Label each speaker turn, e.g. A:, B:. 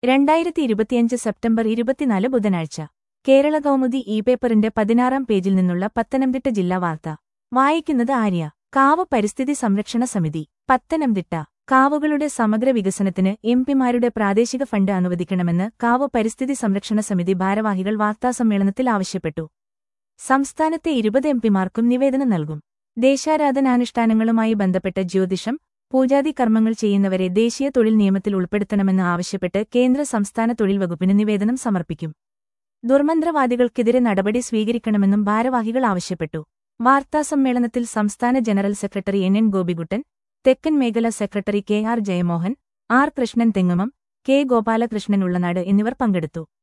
A: രണ്ടായിരത്തി ഇരുപത്തിയഞ്ച് സെപ്റ്റംബർ ഇരുപത്തിനാല് ബുധനാഴ്ച കേരള കൗമുദി ഇ പേപ്പറിന്റെ പതിനാറാം പേജിൽ നിന്നുള്ള പത്തനംതിട്ട ജില്ലാ വാർത്ത വായിക്കുന്നത് ആര്യ കാവ് പരിസ്ഥിതി സംരക്ഷണ സമിതി പത്തനംതിട്ട കാവുകളുടെ സമഗ്ര വികസനത്തിന് എംപിമാരുടെ പ്രാദേശിക ഫണ്ട് അനുവദിക്കണമെന്ന് കാവ് പരിസ്ഥിതി സംരക്ഷണ സമിതി ഭാരവാഹികൾ വാർത്താസമ്മേളനത്തിൽ ആവശ്യപ്പെട്ടു സംസ്ഥാനത്തെ ഇരുപത് എംപിമാർക്കും നിവേദനം നൽകും ദേശാരാധനാനുഷ്ഠാനങ്ങളുമായി ബന്ധപ്പെട്ട ജ്യോതിഷം പൂജാതി കർമ്മങ്ങൾ ചെയ്യുന്നവരെ ദേശീയ തൊഴിൽ നിയമത്തിൽ ഉൾപ്പെടുത്തണമെന്ന് ആവശ്യപ്പെട്ട് കേന്ദ്ര സംസ്ഥാന തൊഴിൽ വകുപ്പിന് നിവേദനം സമർപ്പിക്കും ദുർമന്ത്രവാദികൾക്കെതിരെ നടപടി സ്വീകരിക്കണമെന്നും ഭാരവാഹികൾ ആവശ്യപ്പെട്ടു വാർത്താസമ്മേളനത്തിൽ സംസ്ഥാന general secretary N N Gopikuttan തെക്കൻ മേഖല secretary K R Jayamohan R Krishnan Thengamam K Gopalakrishnan Ullanad എന്നിവർ പങ്കെടുത്തു